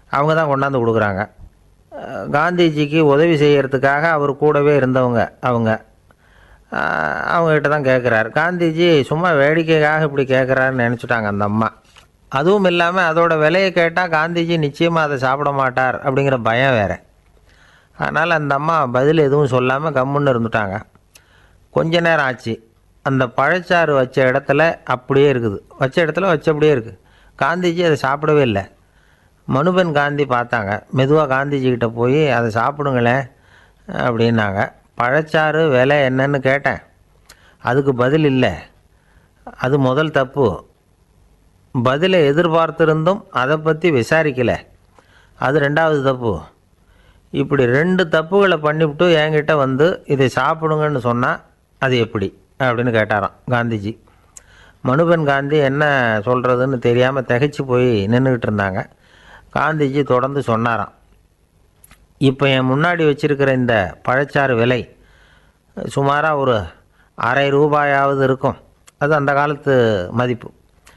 அவங்க தான் கொண்டாந்து கொடுக்குறாங்க அஹ் காந்திஜிக்கு உதவி செய்யறதுக்காக அவர் கூடவே இருந்தவங்க அவங்க அஹ் அவங்ககிட்ட தான் கேட்குறாரு காந்திஜி சும்மா வேடிக்கைக்காக இப்படி கேட்குறாருன்னு நினச்சிட்டாங்க அந்த அம்மா அதுவும் இல்லாமல் அதோட விலையை கேட்டால் காந்திஜி நிச்சயமாக அதை சாப்பிட மாட்டார் அப்படிங்கிற பயம் வேறு அதனால் அந்த அம்மா பதில் எதுவும் சொல்லாமல் கம்முன்னு இருந்துட்டாங்க கொஞ்ச நேரம் ஆச்சு அந்த பழச்சாறு வச்ச இடத்துல அப்படியே இருக்குது வச்ச இடத்துல வச்சபடியே இருக்குது காந்திஜி அதை சாப்பிடவே இல்லை மனுபென் காந்தி பார்த்தாங்க மெதுவாக காந்திஜி கிட்ட போய் அதை சாப்பிடுங்களேன் அப்படின்னாங்க பழச்சாறு விலை என்னன்னு கேட்டேன் அதுக்கு பதில் இல்லை அது முதல் தப்பு பதிலை எதிர்பார்த்திருந்தும் அதை பற்றி விசாரிக்கலை அது ரெண்டாவது தப்பு இப்படி ரெண்டு தப்புகளை பண்ணிவிட்டு என்கிட்ட வந்து இதை சாப்பிடுங்கன்னு சொன்னால் அது எப்படி அப்படின்னு கேட்டாராம் காந்திஜி மனுபென் காந்தி என்ன சொல்கிறதுன்னு தெரியாமல் திகைச்சு போய் நின்றுக்கிட்டு இருந்தாங்க காந்திஜி தொடர்ந்து சொன்னாராம் இப்போ என் முன்னாடி வச்சிருக்கிற இந்த பழச்சாறு விலை சுமாராக ஒரு அரை ரூபாயாவது இருக்கும் அது அந்த காலத்து மதிப்பு